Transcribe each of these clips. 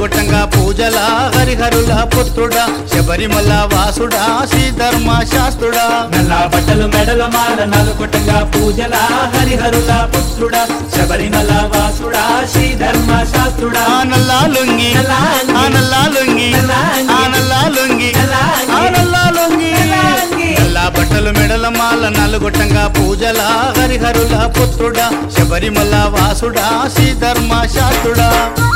నలుగొట్టంగా పూజల హరిహరుల పుత్రుడా శబరిమల వాసుడా శ్రీధర్మ శాస్త్రుడా నల్ల బట్టలు మెడల మాల నలుకొట్టంగా పూజల హరిహరుల పుత్రుడా శబరిమల వాసుడా శ్రీధర్మ శాస్త్రుడా ఆ నల్లా లొంగి నల్లా అంగి. ఆ నల్లా లొంగి నల్లా అంగి. ఆ నల్లా లొంగి నల్లా అంగి. ఆ నల్లా లొంగి నల్లా అంగి. నల్లా బట్టలు మెడల మాల నలుగొట్టంగా పూజల హరిహరుల పుత్రుడా శబరిమల వాసుడా శ్రీధర్మ శాస్త్రుడా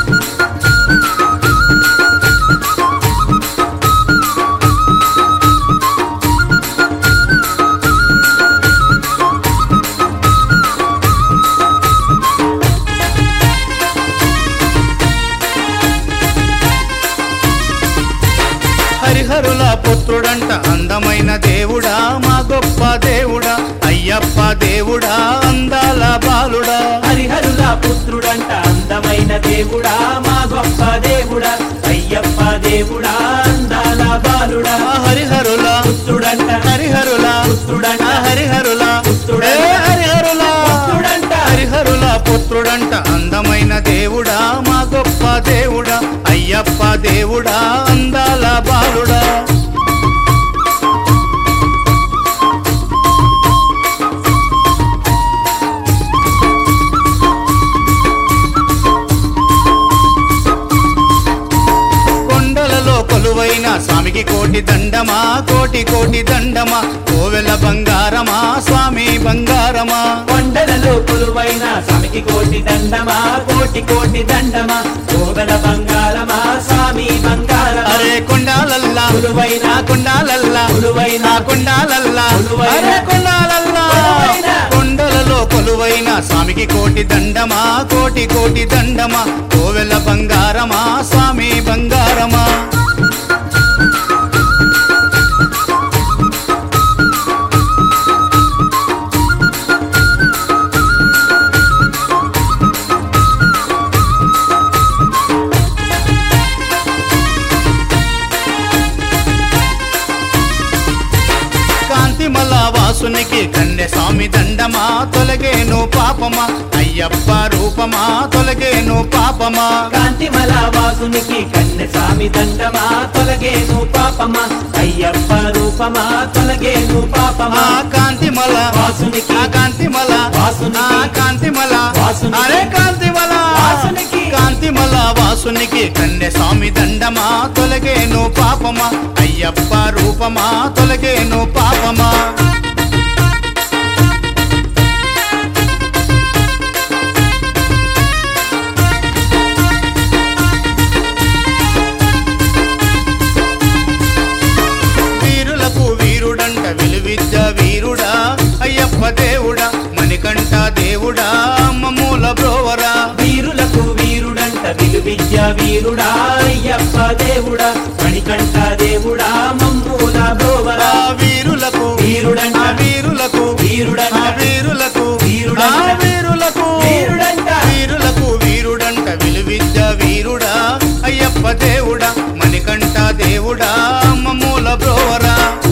హరిహరుల పుత్రుడంట అందమైన దేవుడా మా గొప్ప దేవుడా అయ్యప్ప దేవుడా అందాల బాలుడా హరిహరుల పుత్రుడంట అందమైన దేవుడా మా గొప్ప దేవుడా అయ్యప్ప దేవుడా అందాల బాలుడా ఆ హరిహరుల పుత్రుడంట హరిహరుల పుత్రుడంట ఆ హరిహరుల పుత్రుడంట. ఏ హరిహరుల పుత్రుడంట. హరిహరుల పుత్రుడంట అందమైన దేవుడా మా గొప్ప దేవుడా అయ్యప్ప దేవుడా అందాల బాలుడా కొండలలో కొలువైన స్వామికి కోటి దండమా కోటి కోటి దండమా కోవెల బంగారమా స్వామి బంగారమా కొండలలో కొలువైన స్వామికి కోటి దండమా కోటి కోటి దండమా కోవెల బంగారమా స్వామి బంగారమా అరే కొండాలల్లా కొలువైన ఆ కొండాలల్లా కొలువైన ఆ కొండాలల్లా కొలువైన అరే కొండాలల్లా కొలువైన కొండలలో కొలువైన స్వామికి కోటి దండమా కోటి కోటి దండమా కోవెల బంగారమా స్వామి బంగారమా కాంతిమల వాసునికి కన్య స్వామి దండమా తొలగేను పాపమా అయ్యప్ప రూపమా తొలగేను పాపమా కాంతిమల వాసునికి కన్నె స్వామి దండమా తొలగేను పాపమా అయ్యప్ప రూపమా తొలగేను పాపమా ఆ కాంతిమల వాసునికి ఆ కాంతిమల వాసునికి ఆ కాంతిమల వాసునికి అరే కాంతిమల వాసునికి కాంతిమల వాసునికి కన్య స్వామి దండమా తొలగేను పాపమా అయ్యప్ప రూపమా తొలగేను పాపమా వీరులకు వీరుడంట విలువిద్య వీరుడా అయ్యప్ప దేవుడా మణికంఠ దేవుడా మమ్మూల బ్రోవరా వీరులకు వీరుడంట విలు విద్య వీరుడా అయ్యప్ప దేవుడా మణికంఠ దేవుడా మమ్మూల బ్రోవరా ఆ వీరులకు వీరుడంట. ఆ వీరులకు వీరుడంట. ఆ వీరులకు వీరుడంట. ఆ వీరులకు వీరుడంట. వీరులకు వీరుడంట విలువిద్య వీరుడా అయ్యప్ప దేవుడా మణికంఠ దేవుడా మమ్మూల బ్రోవరా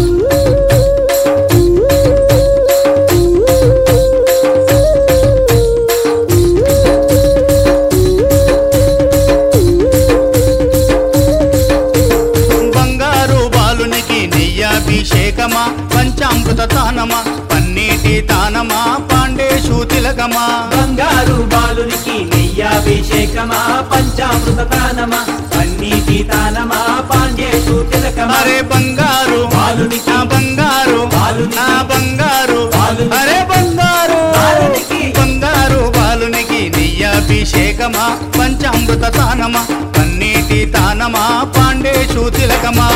బంగారు బాలునికి నెయ్యాభిషేకమా పంచామృత తానమా పన్నీటి తానమా పాండేశు తిలకమా బంగారు బాలునికి నెయ్యాభిషేకమా పంచామృత తానమా అన్నిటి తానమా పాండేశు తిలకమా అరే బంగారు బాలునికి నా బంగారు బాలునికి నా బంగారు బాలునికి అరే బంగారు బాలునికి బంగారు బాలునికి నెయ్యాభిషేకమా పంచామృత తానమా పన్నీటి తానమా పాండేశు తిలకమా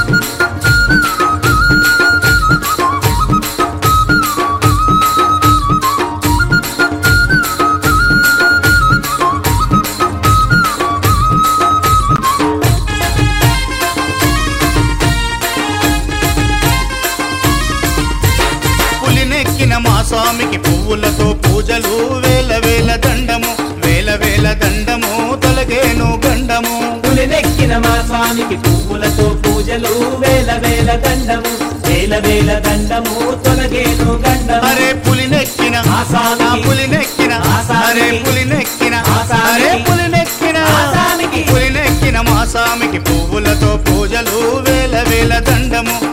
పులినెక్కిన మా స్వామికి పువ్వులతో పూజలు వేల వేల దండము వేల వేల దండము తొలగేను గండము పులినెక్కిన మా స్వామికి పువ్వులతో పూజలు వేల వేల దండము వేల వేల దండము తొలగేను గండము అరే పులినెక్కిన ఆ స్వామికి. ఆ పులినెక్కిన ఆ స్వామికి. అరే పులినెక్కిన ఆ స్వామికి. అరే పులినెక్కిన ఆ స్వామికి. పులినెక్కిన వేల దండము